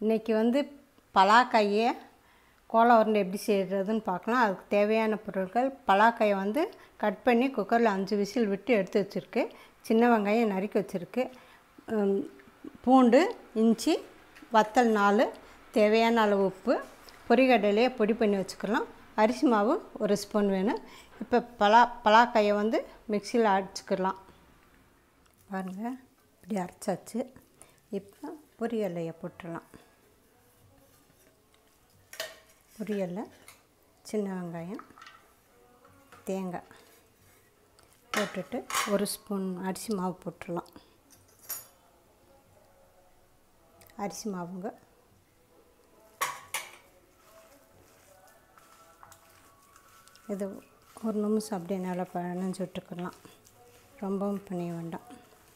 இன்றைக்கி வந்து பலாக்காயை கோலா உருண்டை எப்படி செய்கிறதுன்னு பார்க்கலாம் அதுக்கு தேவையான பொருட்கள் பலாக்காயை வந்து கட் பண்ணி குக்கரில் அஞ்சு விசில் விட்டு எடுத்து வச்சுருக்கு சின்ன வெங்காயம் நறுக்கி வச்சுருக்கு உம், பூண்டு இஞ்சி வத்தல் நாலு தேவையான அளவு உப்பு பொரிகடலையை பொடி பண்ணி வச்சுக்கலாம் அரிசி மாவு ஒரு ஸ்பூன் வேணும் இப்போ பலா பலாக்காயை வந்து மிக்சியில் அடிச்சுக்கலாம் பாருங்கள் இப்படி அரைச்சாச்சு இப்போ பொரியலையை போட்டுடலாம் பொரியலில் சின்ன வெங்காயம் தேங்காய் போட்டுட்டு ஒரு ஸ்பூன் அரிசி மாவு போட்டுடலாம் அரிசி மாவுங்க இது ஒரு நிமிஷம் அப்படியே நல்லா பனஞ்சு விட்டுக்கலாம் ரொம்பவும் பணிய வேண்டாம்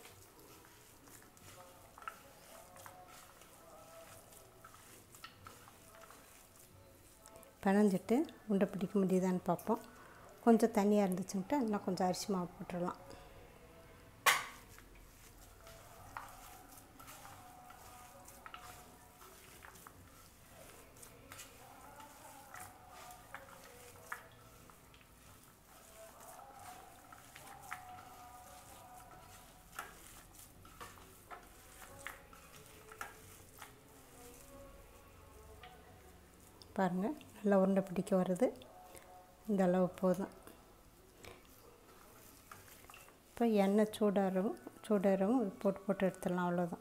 பிணைஞ்சிட்டு உண்டை பிடிக்க முடியுதான்னு பார்ப்போம் கொஞ்சம் தண்ணியாக இருந்துச்சுன்ட்டு இன்னும் கொஞ்சம் அரிசி மாவு போட்டுடலாம் பாருங்கள் நல்லா உருண்டை பிடிக்க வருது இந்த அளவு போதும் இப்போ எண்ணெய் சூடாகிறவும் சூடாகிறவும் இது போட்டு போட்டு எடுத்துடலாம் அவ்வளோதான்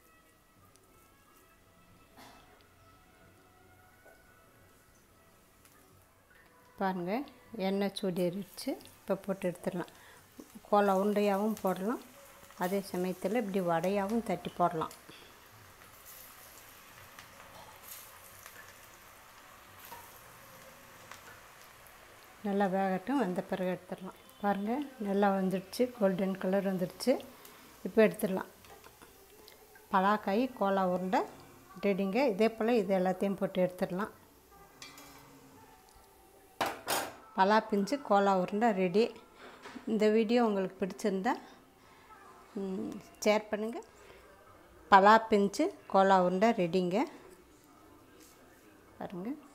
பாருங்கள் எண்ணெய் சூடேறிடுச்சு இப்போ போட்டு எடுத்துடலாம் கோலா உருண்டையாகவும் போடலாம் அதே சமயத்தில் இப்படி வடையாகவும் தட்டி போடலாம் நல்லா வேகட்டும் வந்த பிறகு எடுத்துடலாம் பாருங்கள் நல்லா வந்துடுச்சு கோல்டன் கலர் வந்துடுச்சு இப்போ எடுத்துடலாம் பலாக்காய் கோலா உருண்டை ரெடிங்க இதே போல் இது எல்லாத்தையும் போட்டு எடுத்துடலாம் பலா பிஞ்சு கோலா உருண்டை ரெடி இந்த வீடியோ உங்களுக்கு பிடிச்சிருந்தா ஷேர் பண்ணுங்கள் பலா பிஞ்சு கோலா உருண்டை ரெடிங்க பாருங்கள்